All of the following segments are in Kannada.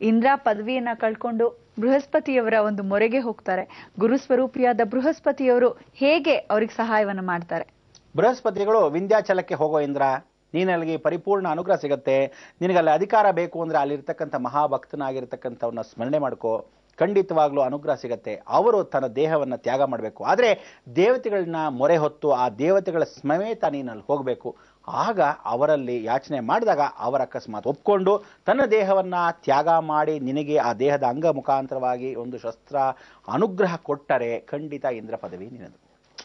ಇಂದ್ರ ಪದವಿಯನ್ನ ಕಳ್ಕೊಂಡು ಬೃಹಸ್ಪತಿಯವರ ಒಂದು ಮೊರೆಗೆ ಹೋಗ್ತಾರೆ ಗುರು ಸ್ವರೂಪಿಯಾದ ಬೃಹಸ್ಪತಿಯವರು ಹೇಗೆ ಅವ್ರಿಗೆ ಸಹಾಯವನ್ನ ಮಾಡ್ತಾರೆ ಬೃಹಸ್ಪತಿಗಳು ವಿಂಧ್ಯಾಚಲಕ್ಕೆ ಹೋಗೋ ಇಂದ್ರ ನೀನಲ್ಲಿ ಪರಿಪೂರ್ಣ ಅನುಗ್ರಹ ಸಿಗತ್ತೆ ನಿನಗಲ್ಲಿ ಅಧಿಕಾರ ಬೇಕು ಅಂದ್ರೆ ಅಲ್ಲಿರ್ತಕ್ಕಂಥ ಮಹಾಭಕ್ತನಾಗಿರ್ತಕ್ಕಂಥವನ್ನ ಸ್ಮರಣೆ ಮಾಡ್ಕೋ ಖಂಡಿತವಾಗ್ಲೂ ಅನುಗ್ರಹ ಸಿಗತ್ತೆ ಅವರು ತನ್ನ ದೇಹವನ್ನ ತ್ಯಾಗ ಮಾಡಬೇಕು ಆದರೆ ದೇವತೆಗಳನ್ನ ಮೊರೆ ಹೊತ್ತು ಆ ದೇವತೆಗಳ ಸಮೇತ ನೀನಲ್ಲಿ ಹೋಗಬೇಕು ಆಗ ಅವರಲ್ಲಿ ಯಾಚನೆ ಮಾಡಿದಾಗ ಅವರ ಅಕಸ್ಮಾತ್ ಒಪ್ಕೊಂಡು ತನ್ನ ದೇಹವನ್ನ ತ್ಯಾಗ ಮಾಡಿ ನಿನಗೆ ಆ ದೇಹದ ಅಂಗ ಮುಖಾಂತರವಾಗಿ ಒಂದು ಶಸ್ತ್ರ ಅನುಗ್ರಹ ಕೊಟ್ಟರೆ ಖಂಡಿತ ಇಂದ್ರ ಪದವಿ ನಿನದು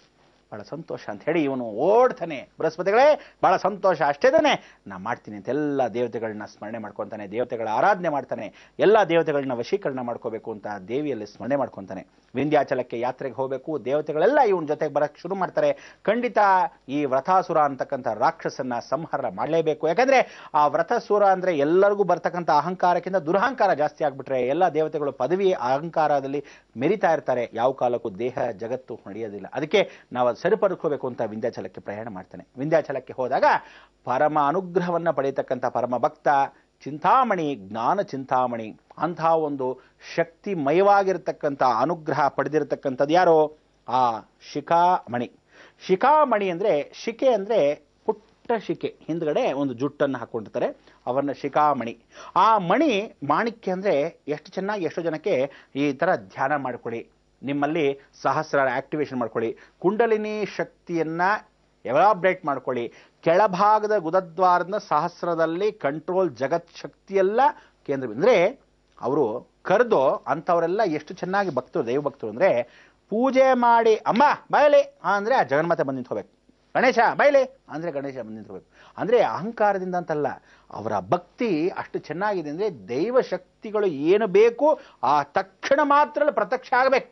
ಬಹಳ ಸಂತೋಷ ಅಂತ ಹೇಳಿ ಇವನು ಓಡ್ತಾನೆ ಬೃಹಸ್ಪತಿಗಳೇ ಬಹಳ ಸಂತೋಷ ಅಷ್ಟೇ ತಾನೆ ನಾ ಮಾಡ್ತೀನಿ ಅಂತ ಎಲ್ಲ ದೇವತೆಗಳನ್ನ ಸ್ಮರಣೆ ಮಾಡ್ಕೊತಾನೆ ದೇವತೆಗಳ ಆರಾಧನೆ ಮಾಡ್ತಾನೆ ಎಲ್ಲ ದೇವತೆಗಳನ್ನ ವಶೀಕರಣ ಮಾಡ್ಕೋಬೇಕು ಅಂತ ದೇವಿಯಲ್ಲಿ ಸ್ಮರಣೆ ಮಾಡ್ಕೊತಾನೆ ವಿಂಧ್ಯಾಚಲಕ್ಕೆ ಯಾತ್ರೆಗೆ ಹೋಗಬೇಕು ದೇವತೆಗಳೆಲ್ಲ ಇವನ ಜೊತೆಗೆ ಬರಕ್ಕೆ ಶುರು ಮಾಡ್ತಾರೆ ಖಂಡಿತ ಈ ವ್ರತಾಸುರ ಅಂತಕ್ಕಂಥ ರಾಕ್ಷಸನ್ನ ಸಂಹಾರ ಮಾಡಲೇಬೇಕು ಯಾಕಂದ್ರೆ ಆ ವ್ರತಸುರ ಅಂದ್ರೆ ಎಲ್ಲರಿಗೂ ಬರ್ತಕ್ಕಂಥ ಅಹಂಕಾರಕ್ಕಿಂತ ದುರಹಂಕಾರ ಜಾಸ್ತಿ ಆಗ್ಬಿಟ್ರೆ ಎಲ್ಲ ದೇವತೆಗಳು ಪದವಿ ಅಹಂಕಾರದಲ್ಲಿ ಮೆರಿತಾ ಇರ್ತಾರೆ ಯಾವ ಕಾಲಕ್ಕೂ ದೇಹ ಜಗತ್ತು ನಡೆಯೋದಿಲ್ಲ ಅದಕ್ಕೆ ನಾವು ಅದು ಸರಿಪಡಿಸ್ಕೋಬೇಕು ಅಂತ ವಿಂಧ್ಯಾಚಲಕ್ಕೆ ಪ್ರಯಾಣ ಮಾಡ್ತಾನೆ ವಿಂಧ್ಯಾಚಲಕ್ಕೆ ಹೋದಾಗ ಪರಮ ಅನುಗ್ರಹವನ್ನ ಪಡೆಯತಕ್ಕಂಥ ಪರಮ ಭಕ್ತ ಚಿಂತಾಮಣಿ ಜ್ಞಾನ ಚಿಂತಾಮಣಿ ಅಂತಹ ಒಂದು ಶಕ್ತಿಮಯವಾಗಿರ್ತಕ್ಕಂಥ ಅನುಗ್ರಹ ಪಡೆದಿರತಕ್ಕಂಥದ್ದು ಯಾರೋ ಆ ಶಿಖಾಮಣಿ ಶಿಖಾಮಣಿ ಅಂದ್ರೆ ಶಿಕೆ ಅಂದ್ರೆ ಪುಟ್ಟ ಶಿಕೆ ಹಿಂದ್ಗಡೆ ಒಂದು ಜುಟ್ಟನ್ನು ಹಾಕೊಂಡಿರ್ತಾರೆ ಅವರನ್ನ ಶಿಖಾಮಣಿ ಆ ಮಣಿ ಮಾಣಿಕ್ಯ ಅಂದ್ರೆ ಎಷ್ಟು ಚೆನ್ನಾಗಿ ಎಷ್ಟು ಜನಕ್ಕೆ ಈ ತರ ಧ್ಯಾನ ಮಾಡ್ಕೊಳ್ಳಿ ನಿಮ್ಮಲ್ಲಿ ಸಹಸ್ರ ಆಕ್ಟಿವೇಶನ್ ಮಾಡ್ಕೊಳ್ಳಿ ಕುಂಡಲಿನಿ ಶಕ್ತಿಯನ್ನ ಎವಾಬ್ರೇಟ್ ಮಾಡ್ಕೊಳ್ಳಿ ಕೆಳಭಾಗದ ಗುದದ್ವಾರದ ಸಹಸ್ರದಲ್ಲಿ ಕಂಟ್ರೋಲ್ ಜಗತ್ ಶಕ್ತಿಯೆಲ್ಲ ಕೇಂದ್ರ ಅಂದ್ರೆ ಅವರು ಕರೆದು ಅಂಥವರೆಲ್ಲ ಎಷ್ಟು ಚೆನ್ನಾಗಿ ಭಕ್ತರು ದೈವ ಭಕ್ತರು ಅಂದ್ರೆ ಪೂಜೆ ಮಾಡಿ ಅಮ್ಮ ಬಾಯಲಿ ಅಂದ್ರೆ ಆ ಜಗನ್ಮಾತೆ ಬಂದು ನಿಂತ್ಕೋಬೇಕು ಗಣೇಶ ಬಾಯಲಿ ಅಂದ್ರೆ ಗಣೇಶ ಬಂದು ನಿಂತ್ಕೋಬೇಕು ಅಂದ್ರೆ ಅಹಂಕಾರದಿಂದ ಅಂತಲ್ಲ ಅವರ ಭಕ್ತಿ ಅಷ್ಟು ಚೆನ್ನಾಗಿದೆ ಅಂದ್ರೆ ದೈವ ಶಕ್ತಿಗಳು ಏನು ಬೇಕು ಆ ತಕ್ಷಣ ಮಾತ್ರ ಪ್ರತ್ಯಕ್ಷ ಆಗಬೇಕು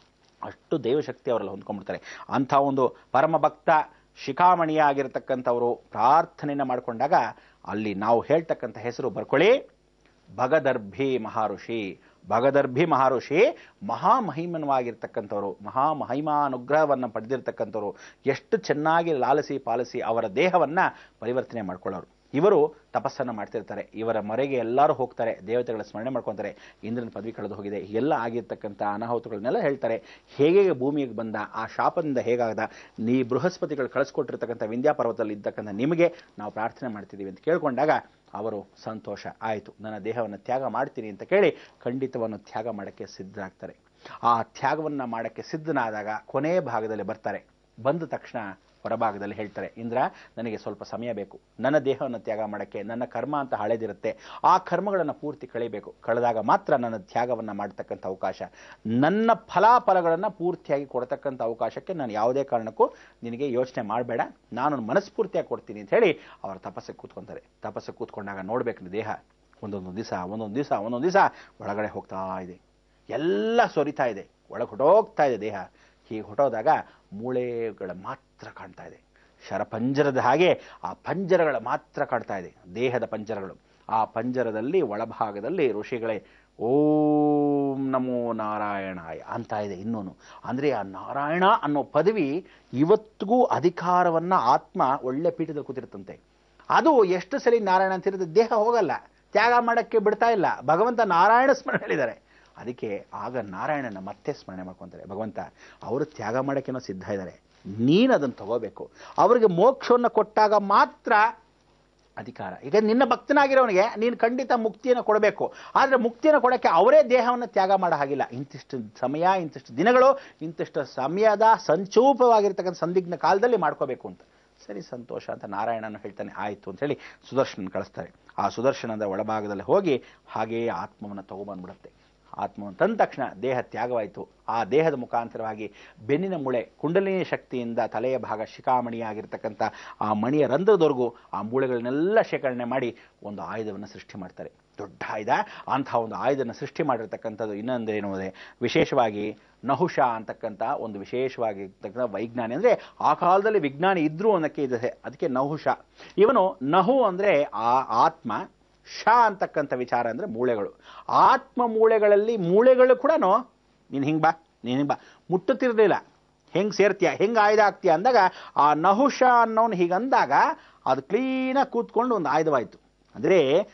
ಅಷ್ಟು ದೈವಶಕ್ತಿ ಅವರೆಲ್ಲ ಹೊಂದ್ಕೊಂಡ್ಬಿಡ್ತಾರೆ ಅಂಥ ಒಂದು ಪರಮ ಭಕ್ತ ಶಿಖಾಮಣಿಯಾಗಿರ್ತಕ್ಕಂಥವರು ಪ್ರಾರ್ಥನೆಯನ್ನ ಮಾಡಿಕೊಂಡಾಗ ಅಲ್ಲಿ ನಾವು ಹೇಳ್ತಕ್ಕಂಥ ಹೆಸರು ಬರ್ಕೊಳ್ಳಿ ಭಗದರ್ಭಿ ಮಹಾಋಷಿ ಭಗದರ್ಭಿ ಮಹಾಋಷಿ ಮಹಾಮಹಿಮನವಾಗಿರ್ತಕ್ಕಂಥವ್ರು ಮಹಾಮಹಿಮಾನುಗ್ರಹವನ್ನು ಪಡೆದಿರ್ತಕ್ಕಂಥವ್ರು ಎಷ್ಟು ಚೆನ್ನಾಗಿ ಲಾಲಿಸಿ ಪಾಲಿಸಿ ಅವರ ದೇಹವನ್ನ ಪರಿವರ್ತನೆ ಮಾಡ್ಕೊಳ್ಳೋರು ಇವರು ತಪಸ್ಸನ್ನು ಮಾಡ್ತಿರ್ತಾರೆ ಇವರ ಮರೆಗೆ ಎಲ್ಲರೂ ಹೋಗ್ತಾರೆ ದೇವತೆಗಳ ಸ್ಮರಣೆ ಮಾಡ್ಕೊತಾರೆ ಇಂದ್ರನ ಪದವಿ ಕಳೆದು ಹೋಗಿದೆ ಎಲ್ಲ ಆಗಿರ್ತಕ್ಕಂಥ ಅನಾಹುತಗಳನ್ನೆಲ್ಲ ಹೇಳ್ತಾರೆ ಹೇಗೆ ಭೂಮಿಗೆ ಬಂದ ಆ ಶಾಪದಿಂದ ಹೇಗಾಗದ ನೀ ಬೃಹಸ್ಪತಿಗಳು ಕಳಿಸ್ಕೊಟ್ಟಿರ್ತಕ್ಕಂಥ ವಿಂಧ್ಯ ಪರ್ವತದಲ್ಲಿ ಇದ್ದಕ್ಕಂಥ ನಿಮಗೆ ನಾವು ಪ್ರಾರ್ಥನೆ ಮಾಡ್ತಿದ್ದೀವಿ ಅಂತ ಕೇಳ್ಕೊಂಡಾಗ ಅವರು ಸಂತೋಷ ಆಯಿತು ನನ್ನ ದೇಹವನ್ನು ತ್ಯಾಗ ಮಾಡ್ತೀನಿ ಅಂತ ಕೇಳಿ ಖಂಡಿತವನ್ನು ತ್ಯಾಗ ಮಾಡೋಕ್ಕೆ ಸಿದ್ಧರಾಗ್ತಾರೆ ಆ ತ್ಯಾಗವನ್ನು ಮಾಡೋಕ್ಕೆ ಸಿದ್ಧನಾದಾಗ ಕೊನೆ ಭಾಗದಲ್ಲಿ ಬರ್ತಾರೆ ಬಂದ ತಕ್ಷಣ ಹೊರಭಾಗದಲ್ಲಿ ಹೇಳ್ತಾರೆ ಇಂದ್ರ ನನಗೆ ಸ್ವಲ್ಪ ಸಮಯ ಬೇಕು ನನ್ನ ದೇಹವನ್ನು ತ್ಯಾಗ ಮಾಡೋಕ್ಕೆ ನನ್ನ ಕರ್ಮ ಅಂತ ಹಳೆದಿರುತ್ತೆ ಆ ಕರ್ಮಗಳನ್ನು ಪೂರ್ತಿ ಕಳಿಬೇಕು ಕಳೆದಾಗ ಮಾತ್ರ ನನ್ನ ತ್ಯಾಗವನ್ನು ಮಾಡತಕ್ಕಂಥ ಅವಕಾಶ ನನ್ನ ಫಲಾಫಲಗಳನ್ನು ಪೂರ್ತಿಯಾಗಿ ಕೊಡ್ತಕ್ಕಂಥ ಅವಕಾಶಕ್ಕೆ ನಾನು ಯಾವುದೇ ಕಾರಣಕ್ಕೂ ನಿನಗೆ ಯೋಚನೆ ಮಾಡಬೇಡ ನಾನು ಮನಸ್ಫೂರ್ತಿಯಾಗಿ ಕೊಡ್ತೀನಿ ಅಂತ ಹೇಳಿ ಅವರ ತಪಸ್ಸಿಗೆ ಕೂತ್ಕೊಂತಾರೆ ತಪಸ್ಸಿಗೆ ಕೂತ್ಕೊಂಡಾಗ ನೋಡ್ಬೇಕು ದೇಹ ಒಂದೊಂದು ದಿವಸ ಒಂದೊಂದು ದಿವಸ ಒಂದೊಂದು ದಿವಸ ಒಳಗಡೆ ಹೋಗ್ತಾ ಇದೆ ಎಲ್ಲ ಸೊರಿತಾ ಇದೆ ಒಳಗೆ ಹೊಟ್ಟೋಗ್ತಾ ಇದೆ ದೇಹ ಹೀಗೆ ಹೊಟ್ಟೋದಾಗ ಮೂಳೆಗಳ ಮಾತ್ರ ಕಾಣ್ತಾ ಇದೆ ಶರಪಂಜರದ ಹಾಗೆ ಆ ಪಂಜರಗಳ ಮಾತ್ರ ಕಾಣ್ತಾ ಇದೆ ದೇಹದ ಪಂಜರಗಳು ಆ ಪಂಜರದಲ್ಲಿ ಒಳಭಾಗದಲ್ಲಿ ಋಷಿಗಳೇ ಓಂ ನಮೋ ನಾರಾಯಣಾಯ ಅಂತ ಇದೆ ಇನ್ನೂನು ಅಂದ್ರೆ ಆ ನಾರಾಯಣ ಅನ್ನೋ ಪದವಿ ಇವತ್ತಿಗೂ ಅಧಿಕಾರವನ್ನ ಆತ್ಮ ಒಳ್ಳೆ ಪೀಠದಲ್ಲಿ ಕೂತಿರುತ್ತಂತೆ ಅದು ಎಷ್ಟು ಸಲ ನಾರಾಯಣ ಅಂತ ಇರುತ್ತೆ ದೇಹ ಹೋಗಲ್ಲ ತ್ಯಾಗ ಮಾಡಕ್ಕೆ ಬಿಡ್ತಾ ಇಲ್ಲ ಭಗವಂತ ನಾರಾಯಣ ಸ್ಮರಣೆ ಹೇಳಿದ್ದಾರೆ ಅದಕ್ಕೆ ಆಗ ನಾರಾಯಣನ ಮತ್ತೆ ಸ್ಮರಣೆ ಮಾಡ್ಕೊಂತಾರೆ ಭಗವಂತ ಅವರು ತ್ಯಾಗ ಮಾಡೋಕ್ಕೇನೋ ಸಿದ್ಧ ಇದ್ದಾರೆ ನೀನು ಅದನ್ನು ತಗೋಬೇಕು ಅವರಿಗೆ ಮೋಕ್ಷವನ್ನು ಕೊಟ್ಟಾಗ ಮಾತ್ರ ಅಧಿಕಾರ ಈಗ ನಿನ್ನ ಭಕ್ತನಾಗಿರೋನಿಗೆ ನೀನು ಖಂಡಿತ ಮುಕ್ತಿಯನ್ನು ಕೊಡಬೇಕು ಆದರೆ ಮುಕ್ತಿಯನ್ನು ಕೊಡೋಕ್ಕೆ ಅವರೇ ದೇಹವನ್ನು ತ್ಯಾಗ ಮಾಡೋ ಹಾಗಿಲ್ಲ ಇಂತಿಷ್ಟು ಸಮಯ ಇಂತಿಷ್ಟು ದಿನಗಳು ಇಂತಿಷ್ಟು ಸಮಯದ ಸಂಚೂಪವಾಗಿರ್ತಕ್ಕಂಥ ಸಂದಿಗ್ಧ ಕಾಲದಲ್ಲಿ ಮಾಡ್ಕೋಬೇಕು ಅಂತ ಸರಿ ಸಂತೋಷ ಅಂತ ನಾರಾಯಣನು ಹೇಳ್ತಾನೆ ಆಯಿತು ಅಂತ ಹೇಳಿ ಸುದರ್ಶನ ಕಳಿಸ್ತಾರೆ ಆ ಸುದರ್ಶನದ ಒಳಭಾಗದಲ್ಲಿ ಹೋಗಿ ಹಾಗೆಯೇ ಆತ್ಮವನ್ನು ತಗೊಬಂದ್ಬಿಡುತ್ತೆ ಆತ್ಮವನ್ನು ತಂದ ತಕ್ಷಣ ದೇಹ ತ್ಯಾಗವಾಯಿತು ಆ ದೇಹದ ಮುಖಾಂತರವಾಗಿ ಬೆನ್ನಿನ ಮೂಳೆ ಕುಂಡಲಿನಿ ಶಕ್ತಿಯಿಂದ ತಲೆಯ ಭಾಗ ಶಿಖಾಮಣಿಯಾಗಿರ್ತಕ್ಕಂಥ ಆ ಮಣಿಯ ರಂಧ್ರದವರೆಗೂ ಆ ಮೂಳೆಗಳನ್ನೆಲ್ಲ ಶೇಖರಣೆ ಮಾಡಿ ಒಂದು ಆಯುಧವನ್ನು ಸೃಷ್ಟಿ ಮಾಡ್ತಾರೆ ದೊಡ್ಡ ಆಯುಧ ಅಂಥ ಒಂದು ಆಯುಧನ ಸೃಷ್ಟಿ ಮಾಡಿರ್ತಕ್ಕಂಥದ್ದು ಇನ್ನೊಂದು ಏನು ಅಂದರೆ ವಿಶೇಷವಾಗಿ ನಹುಷ ಅಂತಕ್ಕಂಥ ಒಂದು ವಿಶೇಷವಾಗಿರ್ತಕ್ಕಂಥ ವೈಜ್ಞಾನಿ ಅಂದರೆ ಆ ಕಾಲದಲ್ಲಿ ವಿಜ್ಞಾನಿ ಇದ್ರು ಅನ್ನೋಕ್ಕೆ ಇದೆ ಅದಕ್ಕೆ ನಹುಷ ಇವನು ನಹು ಅಂದರೆ ಆ ಆತ್ಮ ಶ ಅಂತಕ್ಕಂಥ ವಿಚಾರ ಅಂದರೆ ಮೂಳೆಗಳು ಆತ್ಮ ಮೂಳೆಗಳಲ್ಲಿ ಮೂಳೆಗಳು ಕೂಡ ನೀನು ಹಿಂಗೆ ಬಾ ನೀನು ಹಿಂಗೆ ಬಾ ಮುಟ್ಟುತ್ತಿರಲಿಲ್ಲ ಹೆಂಗೆ ಸೇರ್ತೀಯ ಹೆಂಗೆ ಆಯುಧ ಆಗ್ತೀಯ ಅಂದಾಗ ಆ ನಹುಷ ಅನ್ನೋನು ಹೀಗಂದಾಗ ಅದು ಕ್ಲೀನಾಗಿ ಕೂತ್ಕೊಂಡು ಒಂದು ಆಯುಧವಾಯಿತು ಅಂದರೆ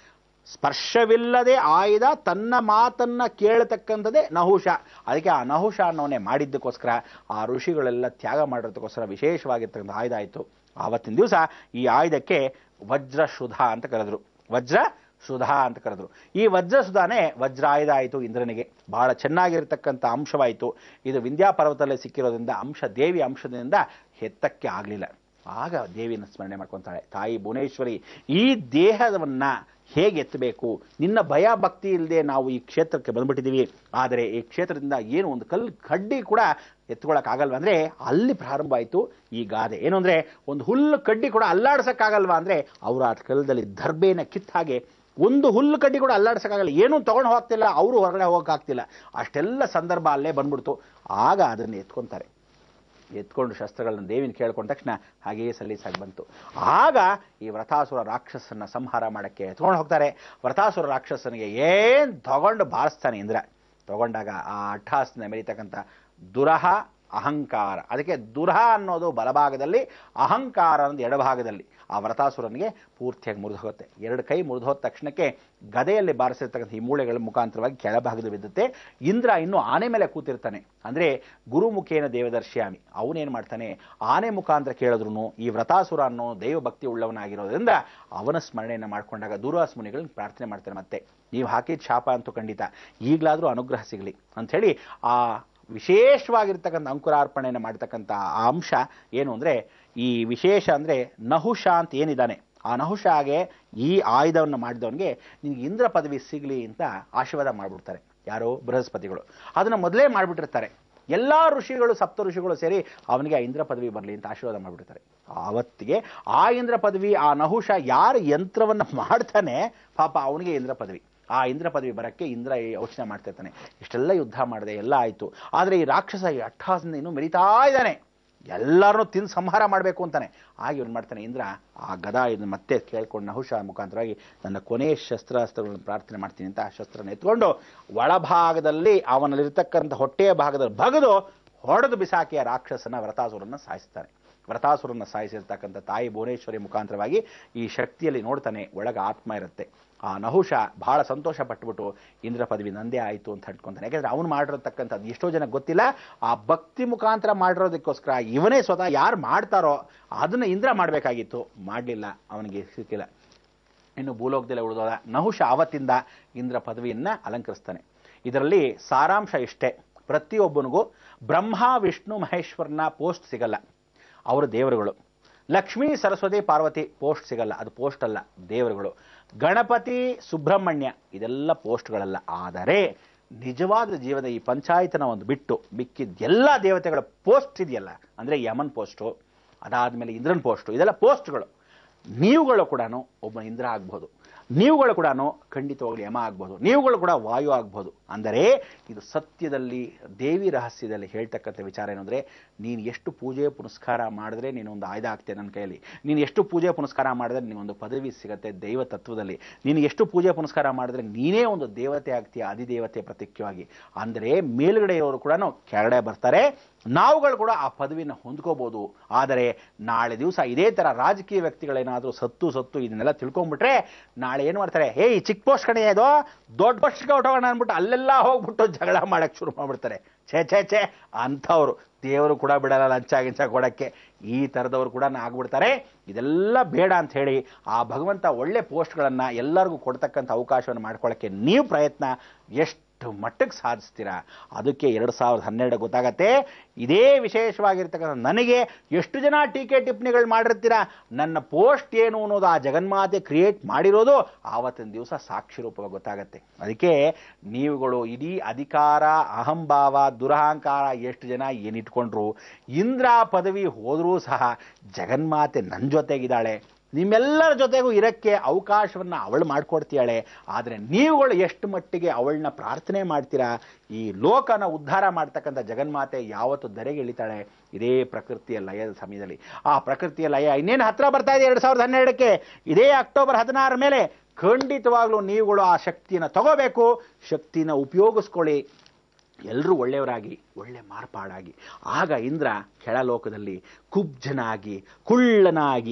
ಸ್ಪರ್ಶವಿಲ್ಲದೆ ಆಯ್ದ ತನ್ನ ಮಾತನ್ನ ಕೇಳತಕ್ಕಂಥದ್ದೇ ನಹುಷ ಅದಕ್ಕೆ ಆ ನಹುಷ ಅನ್ನೋನೇ ಮಾಡಿದ್ದಕ್ಕೋಸ್ಕರ ಆ ಋಷಿಗಳೆಲ್ಲ ತ್ಯಾಗ ಮಾಡಿರೋದಕ್ಕೋಸ್ಕರ ವಿಶೇಷವಾಗಿರ್ತಕ್ಕಂಥ ಆಯುಧ ಆಯಿತು ಆವತ್ತಿನ ದಿವಸ ಈ ಆಯುಧಕ್ಕೆ ವಜ್ರ ಶುಧ ಅಂತ ಕರೆದ್ರು ವಜ್ರ ಸುಧಾ ಅಂತ ಕರೆದ್ರು ಈ ವಜ್ರ ಸುಧಾನೇ ವಜ್ರಾಯುಧ ಆಯಿತು ಇಂದ್ರನಿಗೆ ಬಹಳ ಚೆನ್ನಾಗಿರ್ತಕ್ಕಂಥ ಅಂಶವಾಯಿತು ಇದು ವಿಂಧ್ಯ ಪರ್ವತದಲ್ಲಿ ಸಿಕ್ಕಿರೋದ್ರಿಂದ ಅಂಶ ದೇವಿ ಅಂಶದಿಂದ ಹೆತ್ತಕ್ಕೆ ಆಗಲಿಲ್ಲ ಆಗ ದೇವಿಯನ್ನು ಸ್ಮರಣೆ ಮಾಡ್ಕೊತಾಳೆ ತಾಯಿ ಭುವನೇಶ್ವರಿ ಈ ದೇಹವನ್ನ ಹೇಗೆ ಎತ್ತಬೇಕು ನಿನ್ನ ಭಯ ಭಕ್ತಿ ಇಲ್ಲದೆ ನಾವು ಈ ಕ್ಷೇತ್ರಕ್ಕೆ ಬಂದ್ಬಿಟ್ಟಿದ್ದೀವಿ ಆದರೆ ಈ ಕ್ಷೇತ್ರದಿಂದ ಏನು ಒಂದು ಕಲ್ಲು ಕಡ್ಡಿ ಕೂಡ ಎತ್ಕೊಳಕ್ಕಾಗಲ್ವಾ ಅಂದ್ರೆ ಅಲ್ಲಿ ಪ್ರಾರಂಭ ಆಯಿತು ಈ ಗಾದೆ ಏನು ಅಂದ್ರೆ ಒಂದು ಹುಲ್ಲು ಕಡ್ಡಿ ಕೂಡ ಅಲ್ಲಾಡ್ಸಕ್ಕಾಗಲ್ವಾ ಅಂದ್ರೆ ಅವರು ಆ ಕಲ್ಲದಲ್ಲಿ ದರ್ಬೆನ ಕಿತ್ತ ಹಾಗೆ ಒಂದು ಹುಲ್ಲು ಕಡ್ಡಿ ಕೂಡ ಅಲ್ಲಾಡ್ಸಕ್ಕಾಗಲ್ಲ ಏನೂ ತಗೊಂಡು ಹೋಗ್ತಿಲ್ಲ ಅವರು ಹೊರಗಡೆ ಹೋಗಕ್ಕಾಗ್ತಿಲ್ಲ ಅಷ್ಟೆಲ್ಲ ಸಂದರ್ಭ ಅಲ್ಲೇ ಬಂದ್ಬಿಡ್ತು ಆಗ ಅದನ್ನು ಎತ್ಕೊಂತಾರೆ ಎತ್ಕೊಂಡು ಶಸ್ತ್ರಗಳನ್ನ ದೇವಿನ ಕೇಳ್ಕೊಂಡ ತಕ್ಷಣ ಹಾಗೆಯೇ ಸಲೀಸಾಗಿ ಬಂತು ಆಗ ಈ ವ್ರತಾಸುರ ರಾಕ್ಷಸನ್ನ ಸಂಹಾರ ಮಾಡಕ್ಕೆ ಎತ್ಕೊಂಡು ಹೋಗ್ತಾರೆ ವ್ರತಾಸುರ ರಾಕ್ಷಸನಿಗೆ ಏನ್ ತಗೊಂಡು ಬಾರಿಸ್ತಾನೆ ಇಂದ್ರ ತಗೊಂಡಾಗ ಆ ಅಟ್ಟಾಸನ ಮೆರಿತಕ್ಕಂಥ ದುರಹ ಅಹಂಕಾರ ಅದಕ್ಕೆ ದುರಹ ಅನ್ನೋದು ಬಲಭಾಗದಲ್ಲಿ ಅಹಂಕಾರ ಅನ್ನೋದು ಎಡಭಾಗದಲ್ಲಿ ಆ ವ್ರತಾಸುರನಿಗೆ ಪೂರ್ತಿಯಾಗಿ ಮುರಿದು ಹೋಗುತ್ತೆ ಎರಡು ಕೈ ಮುರಿದು ಹೋದ ತಕ್ಷಣಕ್ಕೆ ಗದೆಯಲ್ಲಿ ಬಾರಿಸಿರ್ತಕ್ಕಂಥ ಈ ಮೂಳೆಗಳ ಮುಖಾಂತರವಾಗಿ ಕೆಳಭಾಗದ ಬಿದ್ದುತ್ತೆ ಇಂದ್ರ ಇನ್ನು ಆನೆ ಮೇಲೆ ಕೂತಿರ್ತಾನೆ ಅಂದ್ರೆ ಗುರುಮುಖೇನ ದೇವದರ್ಶಿಯಾಮಿ ಅವನೇನ್ ಮಾಡ್ತಾನೆ ಆನೆ ಮುಖಾಂತರ ಕೇಳಿದ್ರು ಈ ವ್ರತಾಸುರ ಅನ್ನೋ ದೈವ ಭಕ್ತಿ ಉಳ್ಳವನಾಗಿರೋದ್ರಿಂದ ಅವನ ಸ್ಮರಣೆಯನ್ನು ಮಾಡ್ಕೊಂಡಾಗ ದೂರ್ವಾಸ ಮುನಿಗಳನ್ನ ಪ್ರಾರ್ಥನೆ ಮಾಡ್ತಾನೆ ಮತ್ತೆ ನೀವು ಹಾಕಿದ ಶಾಪ ಅಂತೂ ಖಂಡಿತ ಈಗಲಾದರೂ ಅನುಗ್ರಹ ಸಿಗಲಿ ಅಂಥೇಳಿ ಆ ವಿಶೇಷವಾಗಿರ್ತಕ್ಕಂಥ ಅಂಕುರಾರ್ಪಣೆಯನ್ನು ಮಾಡ್ತಕ್ಕಂಥ ಆ ಅಂಶ ಏನು ಅಂದರೆ ಈ ವಿಶೇಷ ಅಂದರೆ ನಹುಷ ಅಂತ ಏನಿದ್ದಾನೆ ಆ ನಹುಷಾಗೆ ಈ ಆಯುಧವನ್ನು ಮಾಡಿದವನಿಗೆ ನಿನಗೆ ಇಂದ್ರ ಪದವಿ ಸಿಗಲಿ ಅಂತ ಆಶೀರ್ವಾದ ಮಾಡಿಬಿಡ್ತಾರೆ ಯಾರು ಬೃಹಸ್ಪತಿಗಳು ಅದನ್ನು ಮೊದಲೇ ಮಾಡಿಬಿಟ್ಟಿರ್ತಾರೆ ಎಲ್ಲ ಋಷಿಗಳು ಸಪ್ತ ಋಷಿಗಳು ಸೇರಿ ಅವನಿಗೆ ಆ ಇಂದ್ರ ಪದವಿ ಬರಲಿ ಅಂತ ಆಶೀರ್ವಾದ ಮಾಡಿಬಿಡ್ತಾರೆ ಆವತ್ತಿಗೆ ಆ ಇಂದ್ರ ಪದವಿ ಆ ನಹುಷ ಯಾರು ಯಂತ್ರವನ್ನು ಮಾಡ್ತಾನೆ ಪಾಪ ಅವನಿಗೆ ಇಂದ್ರ ಪದವಿ ಆ ಇಂದ್ರ ಪದವಿ ಬರಕ್ಕೆ ಇಂದ್ರ ಯೋಚನೆ ಮಾಡ್ತಿರ್ತಾನೆ ಇಷ್ಟೆಲ್ಲ ಯುದ್ಧ ಮಾಡಿದೆ ಎಲ್ಲ ಆಯಿತು ಆದರೆ ಈ ರಾಕ್ಷಸ ಈ ಅಟ್ಟಾಸದಿಂದ ಇನ್ನೂ ಮೆರಿತಾ ಇದ್ದಾನೆ ಎಲ್ಲರನ್ನೂ ತಿಂದು ಸಂಹಾರ ಮಾಡಬೇಕು ಅಂತಾನೆ ಆಗ ಇವನು ಮಾಡ್ತಾನೆ ಇಂದ್ರ ಆ ಗದಾ ಇದನ್ನು ಮತ್ತೆ ಕೇಳ್ಕೊಂಡು ನಹುಷ ಮುಖಾಂತರವಾಗಿ ನನ್ನ ಕೊನೆಯ ಶಸ್ತ್ರಾಸ್ತ್ರಗಳನ್ನು ಪ್ರಾರ್ಥನೆ ಮಾಡ್ತೀನಿ ಅಂತ ಆ ಶಸ್ತ್ರನ ಎತ್ಕೊಂಡು ಒಳಭಾಗದಲ್ಲಿ ಅವನಲ್ಲಿರ್ತಕ್ಕಂಥ ಹೊಟ್ಟೆಯ ಭಾಗದಲ್ಲಿ ಬಗದು ಹೊಡೆದು ಬಿಸಾಕಿ ಆ ರಾಕ್ಷಸನ ವ್ರತಾಸುರನ್ನ ಸಾಯಿಸ್ತಾನೆ ವ್ರತಾಸುರನ್ನ ಸಾಯಿಸಿರ್ತಕ್ಕಂಥ ತಾಯಿ ಭುವನೇಶ್ವರಿ ಮುಖಾಂತರವಾಗಿ ಈ ಶಕ್ತಿಯಲ್ಲಿ ನೋಡ್ತಾನೆ ಒಳಗೆ ಆತ್ಮ ಇರುತ್ತೆ ಆ ನಹುಷ ಬಹಳ ಸಂತೋಷ ಪಟ್ಬಿಟ್ಟು ಇಂದ್ರ ಪದವಿ ನಂದೇ ಆಯಿತು ಅಂತ ಹಟ್ಕೊಂತಾನೆ ಯಾಕಂದ್ರೆ ಅವನು ಮಾಡಿರತಕ್ಕಂಥದ್ದು ಎಷ್ಟೋ ಜನ ಗೊತ್ತಿಲ್ಲ ಆ ಭಕ್ತಿ ಮುಖಾಂತರ ಮಾಡಿರೋದಕ್ಕೋಸ್ಕರ ಇವನೇ ಸ್ವತಃ ಯಾರು ಮಾಡ್ತಾರೋ ಅದನ್ನು ಇಂದ್ರ ಮಾಡಬೇಕಾಗಿತ್ತು ಮಾಡಲಿಲ್ಲ ಅವನಿಗೆ ಸಿಕ್ಕಿಲ್ಲ ಇನ್ನು ಭೂಲೋಕದಲ್ಲಿ ಉಳಿದೋದ ನಹುಷ ಆವತ್ತಿಂದ ಇಂದ್ರ ಪದವಿಯನ್ನ ಅಲಂಕರಿಸ್ತಾನೆ ಇದರಲ್ಲಿ ಸಾರಾಂಶ ಇಷ್ಟೇ ಪ್ರತಿಯೊಬ್ಬನಿಗೂ ಬ್ರಹ್ಮ ವಿಷ್ಣು ಮಹೇಶ್ವರನ ಪೋಸ್ಟ್ ಸಿಗಲ್ಲ ಅವರು ದೇವರುಗಳು ಲಕ್ಷ್ಮೀ ಸರಸ್ವತಿ ಪಾರ್ವತಿ ಪೋಸ್ಟ್ ಸಿಗಲ್ಲ ಅದು ಪೋಸ್ಟ್ ಅಲ್ಲ ದೇವರುಗಳು ಗಣಪತಿ ಸುಬ್ರಹ್ಮಣ್ಯ ಇದೆಲ್ಲ ಪೋಸ್ಟ್ಗಳಲ್ಲ ಆದರೆ ನಿಜವಾದ ಜೀವನ ಈ ಪಂಚಾಯತನ ಒಂದು ಬಿಟ್ಟು ಮಿಕ್ಕಿದ ಎಲ್ಲ ದೇವತೆಗಳ ಪೋಸ್ಟ್ ಇದೆಯಲ್ಲ ಅಂದರೆ ಯಮನ್ ಪೋಸ್ಟು ಅದಾದಮೇಲೆ ಇಂದ್ರನ್ ಪೋಸ್ಟು ಇದೆಲ್ಲ ಪೋಸ್ಟ್ಗಳು ನೀವುಗಳು ಕೂಡ ಒಬ್ಬ ಇಂದ್ರ ಆಗ್ಬೋದು ನೀವುಗಳು ಕೂಡ ಖಂಡಿತವಾಗ್ಲೂ ಯಮ ಆಗ್ಬೋದು ನೀವುಗಳು ಕೂಡ ವಾಯು ಆಗ್ಬೋದು ಅಂದರೆ ಇದು ಸತ್ಯದಲ್ಲಿ ದೇವಿ ರಹಸ್ಯದಲ್ಲಿ ಹೇಳ್ತಕ್ಕಂಥ ವಿಚಾರ ಏನಂದ್ರೆ ನೀನು ಎಷ್ಟು ಪೂಜೆ ಪುನಸ್ಕಾರ ಮಾಡಿದ್ರೆ ನೀನೊಂದು ಆಯ್ದ ಆಗ್ತೇನೆ ನನ್ನ ಕೈಯಲ್ಲಿ ನೀನು ಎಷ್ಟು ಪೂಜೆ ಪುನಸ್ಕಾರ ಮಾಡಿದ್ರೆ ನಿನಗೊಂದು ಪದವಿ ಸಿಗತ್ತೆ ದೈವ ತತ್ವದಲ್ಲಿ ನೀನು ಎಷ್ಟು ಪೂಜೆ ಪುನಸ್ಕಾರ ಮಾಡಿದ್ರೆ ನೀನೇ ಒಂದು ದೇವತೆ ಆಗ್ತೀಯ ಅಧಿದೇವತೆ ಪ್ರತ್ಯಕ್ಷವಾಗಿ ಅಂದರೆ ಮೇಲ್ಗಡೆ ಇರೋರು ಕೂಡ ಕೆಳಗಡೆ ಬರ್ತಾರೆ ನಾವುಗಳು ಕೂಡ ಆ ಪದವಿನ ಹೊಂದ್ಕೋಬಹುದು ಆದರೆ ನಾಳೆ ದಿವಸ ಇದೇ ತರ ರಾಜಕೀಯ ವ್ಯಕ್ತಿಗಳೇನಾದರೂ ಸತ್ತು ಸತ್ತು ಇದನ್ನೆಲ್ಲ ತಿಳ್ಕೊಂಡ್ಬಿಟ್ರೆ ನಾಳೆ ಏನು ಮಾಡ್ತಾರೆ ಹೇ ಈ ಚಿಕ್ಕ ಪೋಸ್ಟ್ ಕಣೆ ಅದು ದೊಡ್ಡ ಪೋಸ್ಟ್ಗೆ ಹೊಟ್ಟೋಗೋಣ ಅಂದ್ಬಿಟ್ಟು ಅಲ್ಲೆಲ್ಲ ಹೋಗ್ಬಿಟ್ಟು ಜಗಳ ಮಾಡಕ್ಕೆ ಶುರು ಮಾಡ್ಬಿಡ್ತಾರೆ ಛೇ ಛೇ ಛೇ ಅಂಥವ್ರು ದೇವರು ಕೂಡ ಬಿಡಲ್ಲ ಲಂಚ ಗಿಂಚ ಕೊಡಕ್ಕೆ ಈ ಥರದವ್ರು ಕೂಡ ಆಗ್ಬಿಡ್ತಾರೆ ಇದೆಲ್ಲ ಬೇಡ ಅಂತ ಹೇಳಿ ಆ ಭಗವಂತ ಒಳ್ಳೆ ಪೋಸ್ಟ್ಗಳನ್ನು ಎಲ್ಲರಿಗೂ ಕೊಡ್ತಕ್ಕಂಥ ಅವಕಾಶವನ್ನು ಮಾಡ್ಕೊಳ್ಳೋಕ್ಕೆ ನೀವು ಪ್ರಯತ್ನ ಎಷ್ಟು ಮಟ್ಟಕ್ಕೆ ಸಾಧಿಸ್ತೀರಾ ಅದಕ್ಕೆ ಎರಡು ಸಾವಿರದ ಹನ್ನೆರಡು ಗೊತ್ತಾಗತ್ತೆ ಇದೇ ವಿಶೇಷವಾಗಿರ್ತಕ್ಕಂಥ ನನಗೆ ಎಷ್ಟು ಜನ ಟೀಕೆ ಟಿಪ್ಪಣಿಗಳು ಮಾಡಿರ್ತೀರಾ ನನ್ನ ಪೋಸ್ಟ್ ಏನು ಅನ್ನೋದು ಆ ಜಗನ್ಮಾತೆ ಕ್ರಿಯೇಟ್ ಮಾಡಿರೋದು ಆವತ್ತಿನ ದಿವಸ ಸಾಕ್ಷಿ ರೂಪವಾಗಿ ಗೊತ್ತಾಗತ್ತೆ ಅದಕ್ಕೆ ನೀವುಗಳು ಇಡೀ ಅಧಿಕಾರ ಅಹಂಭಾವ ದುರಹಂಕಾರ ಎಷ್ಟು ಜನ ಏನಿಟ್ಕೊಂಡ್ರು ಇಂದ್ರ ಪದವಿ ಹೋದರೂ ಸಹ ಜಗನ್ಮಾತೆ ನನ್ನ ಜೊತೆಗಿದ್ದಾಳೆ ನಿಮ್ಮೆಲ್ಲರ ಜೊತೆಗೂ ಇರಕ್ಕೆ ಅವಕಾಶವನ್ನು ಅವಳು ಮಾಡಿಕೊಡ್ತೀಯಾಳೆ ಆದರೆ ನೀವುಗಳು ಎಷ್ಟು ಮಟ್ಟಿಗೆ ಅವಳನ್ನ ಪ್ರಾರ್ಥನೆ ಮಾಡ್ತೀರಾ ಈ ಲೋಕನ ಉದ್ಧಾರ ಮಾಡ್ತಕ್ಕಂಥ ಜಗನ್ಮಾತೆ ಯಾವತ್ತು ಧರೆಗೆ ಇಳಿತಾಳೆ ಇದೇ ಪ್ರಕೃತಿಯ ಲಯದ ಸಮಯದಲ್ಲಿ ಆ ಪ್ರಕೃತಿಯ ಲಯ ಇನ್ನೇನು ಹತ್ರ ಬರ್ತಾ ಇದೆ ಎರಡು ಸಾವಿರದ ಹನ್ನೆರಡಕ್ಕೆ ಇದೇ ಅಕ್ಟೋಬರ್ ಹದಿನಾರ ಮೇಲೆ ಖಂಡಿತವಾಗ್ಲೂ ನೀವುಗಳು ಆ ಶಕ್ತಿಯನ್ನು ತಗೋಬೇಕು ಶಕ್ತಿನ ಉಪಯೋಗಿಸ್ಕೊಳ್ಳಿ ಎಲ್ಲರೂ ಒಳ್ಳೆಯವರಾಗಿ ಒಳ್ಳೆ ಮಾರ್ಪಾಡಾಗಿ ಆಗ ಇಂದ್ರ ಕೆಳಲೋಕದಲ್ಲಿ ಕುಬ್ಜನಾಗಿ ಕುಳ್ಳನಾಗಿ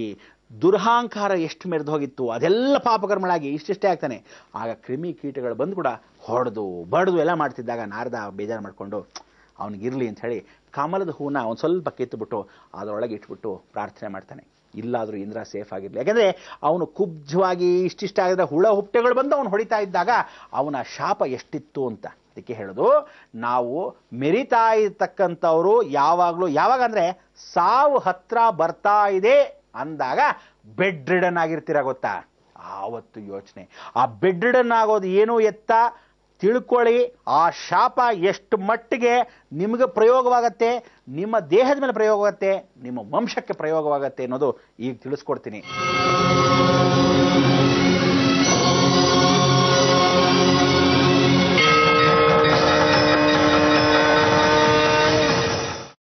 ದುರಹಂಕಾರ ಎಷ್ಟು ಮೆರೆದು ಹೋಗಿತ್ತು ಅದೆಲ್ಲ ಪಾಪಕರ್ಮಗಳಾಗಿ ಇಷ್ಟಿಷ್ಟೇ ಆಗ್ತಾನೆ ಆಗ ಕ್ರಿಮಿ ಕೀಟಗಳು ಬಂದು ಕೂಡ ಹೊಡೆದು ಬಡ್ದು ಎಲ್ಲ ಮಾಡ್ತಿದ್ದಾಗ ನಾರದ ಬೇಜಾರು ಮಾಡಿಕೊಂಡು ಅವನಿಗಿರಲಿ ಅಂತ ಹೇಳಿ ಕಮಲದ ಹೂನ ಒಂದು ಸ್ವಲ್ಪ ಕಿತ್ತುಬಿಟ್ಟು ಅದರೊಳಗೆ ಇಟ್ಬಿಟ್ಟು ಪ್ರಾರ್ಥನೆ ಮಾಡ್ತಾನೆ ಇಲ್ಲಾದರೂ ಇಂದ್ರ ಸೇಫ್ ಆಗಿರಲಿ ಯಾಕಂದರೆ ಅವನು ಕುಬ್ಜವಾಗಿ ಇಷ್ಟಿಷ್ಟ ಆಗಿದ್ರೆ ಹುಳ ಹುಪ್ಪಟೆಗಳು ಬಂದು ಅವನು ಹೊಡಿತಾ ಇದ್ದಾಗ ಅವನ ಶಾಪ ಎಷ್ಟಿತ್ತು ಅಂತ ಅದಕ್ಕೆ ಹೇಳೋದು ನಾವು ಮೆರಿತಾ ಇರ್ತಕ್ಕಂಥವ್ರು ಯಾವಾಗಲೂ ಯಾವಾಗ ಅಂದರೆ ಸಾವು ಹತ್ರ ಬರ್ತಾ ಇದೆ ಅಂದಾಗ ಬೆಡ್ ರಿಡನ್ ಆಗಿರ್ತೀರ ಗೊತ್ತಾ ಆವತ್ತು ಯೋಚನೆ ಆ ಬೆಡ್ ರಿಡನ್ ಆಗೋದು ಏನು ಎತ್ತ ತಿಳ್ಕೊಳ್ಳಿ ಆ ಶಾಪ ಎಷ್ಟು ಮಟ್ಟಿಗೆ ನಿಮಗೆ ಪ್ರಯೋಗವಾಗತ್ತೆ ನಿಮ್ಮ ದೇಹದ ಮೇಲೆ ಪ್ರಯೋಗವಾಗತ್ತೆ ನಿಮ್ಮ ವಂಶಕ್ಕೆ ಪ್ರಯೋಗವಾಗತ್ತೆ ಅನ್ನೋದು ಈಗ ತಿಳಿಸ್ಕೊಡ್ತೀನಿ